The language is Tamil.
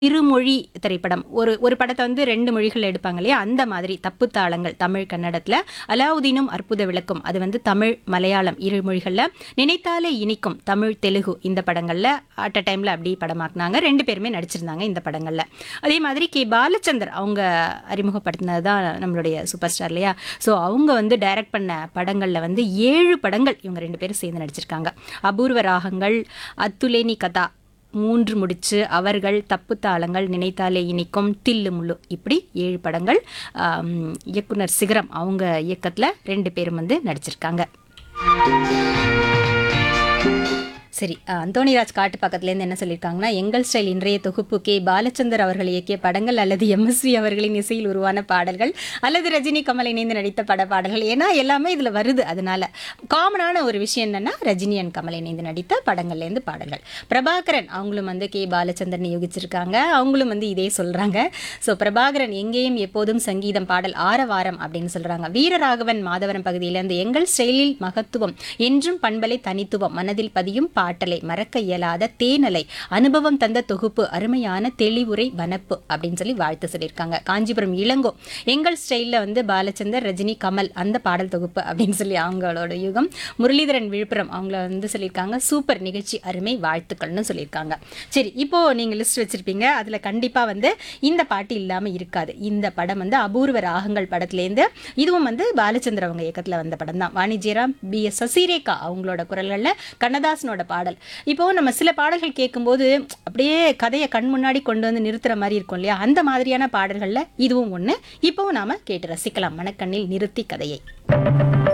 இருமொழி திரைப்படம் ஒரு ஒரு படத்தை வந்து ரெண்டு மொழிகள் எடுப்பாங்க இல்லையா அந்த மாதிரி தப்பு தாளங்கள் தமிழ் கன்னடத்தில் அலாவுதீனும் அற்புத விளக்கும் அது வந்து தமிழ் மலையாளம் இரு மொழிகளில் நினைத்தாலே இனிக்கும் தமிழ் தெலுங்கு இந்த படங்களில் அட் அ டைமில் அப்படி படமாக்குனாங்க ரெண்டு பேருமே நடிச்சிருந்தாங்க இந்த படங்களில் அதே மாதிரி கே பாலச்சந்தர் அவங்க அறிமுகப்படுத்தினது தான் நம்மளுடைய சூப்பர் ஸ்டார் இல்லையா ஸோ அவங்க வந்து டைரக்ட் பண்ண படங்களில் வந்து ஏழு படங்கள் இவங்க ரெண்டு பேரும் சேர்ந்து நடிச்சிருக்காங்க அபூர்வ ராகங்கள் அத்துலேனி கதா மூன்று முடிச்சு அவர்கள் தப்பு தாளங்கள் நினைத்தாலே இனிக்கும் தில்லு முள்ளு இப்படி ஏழு படங்கள் ஆம், இயக்குனர் சிகரம் அவங்க இயக்கத்தில் ரெண்டு பேரும் வந்து நடிச்சிருக்காங்க சரி அஹ், அந்தோணிராஜ் காட்டு பக்கத்துலேருந்து என்ன சொல்லியிருக்காங்கன்னா எங்கள் ஸ்டைல் இன்றைய தொகுப்பு கே பாலச்சந்தர் அவர்கள் இயக்கிய படங்கள் அல்லது எம்எஸ்வி அவர்களின் இசையில் உருவான பாடல்கள் அல்லது ரஜினி கமல் இணைந்து நடித்த பட பாடல்கள் ஏன்னா எல்லாமே இதில் வருது அதனால காமனான ஒரு விஷயம் என்னன்னா ரஜினி அண்ட் கமல் இணைந்து நடித்த படங்கள்லேருந்து பாடல்கள் பிரபாகரன் அவங்களும் வந்து கே பாலச்சந்தர் நியோகிச்சிருக்காங்க அவங்களும் வந்து இதே சொல்கிறாங்க ஸோ பிரபாகரன் எங்கேயும் எப்போதும் சங்கீதம் பாடல் ஆரவாரம் அப்படின்னு சொல்கிறாங்க வீரராகவன் மாதவரம் பகுதியில் அந்த எங்கள் ஸ்டைலில் மகத்துவம் என்றும் பண்பலை தனித்துவம் மனதில் பதியும் பாட்டலை மறக்க இயலாத தேனலை அனுபவம் தந்த தொகுப்பு அருமையான தெளிவுரை வனப்பு அப்படின்னு சொல்லி வாழ்த்து சொல்லியிருக்காங்க காஞ்சிபுரம் இளங்கோ எங்கள் ஸ்டைலில் வந்து பாலச்சந்தர் ரஜினி கமல் அந்த பாடல் தொகுப்பு அப்படின்னு சொல்லி அவங்களோட யுகம் முரளிதரன் விழுப்புரம் அவங்கள வந்து சொல்லியிருக்காங்க சூப்பர் நிகழ்ச்சி அருமை வாழ்த்துக்கள்னு சொல்லியிருக்காங்க சரி இப்போ நீங்க லிஸ்ட் வச்சிருப்பீங்க அதுல கண்டிப்பா வந்து இந்த பாட்டு இல்லாம இருக்காது இந்த படம் வந்து அபூர்வ ராகங்கள் படத்துலேருந்து இதுவும் வந்து பாலச்சந்திர அவங்க இயக்கத்துல வந்த படம் தான் வாணிஜ்யராம் பி எஸ் சசிரேகா அவங்களோட குரல்களில் கண்ணதாசனோட பாடல் இப்போ நம்ம சில பாடல்கள் கேட்கும்போது அப்படியே கதையை கண் முன்னாடி கொண்டு வந்து நிறுத்துற மாதிரி இருக்கும் இல்லையா அந்த மாதிரியான பாடல்கள்ல இதுவும் ஒண்ணு இப்போவும் நாம கேட்டு ரசிக்கலாம் மனக்கண்ணில் நிறுத்தி கதையை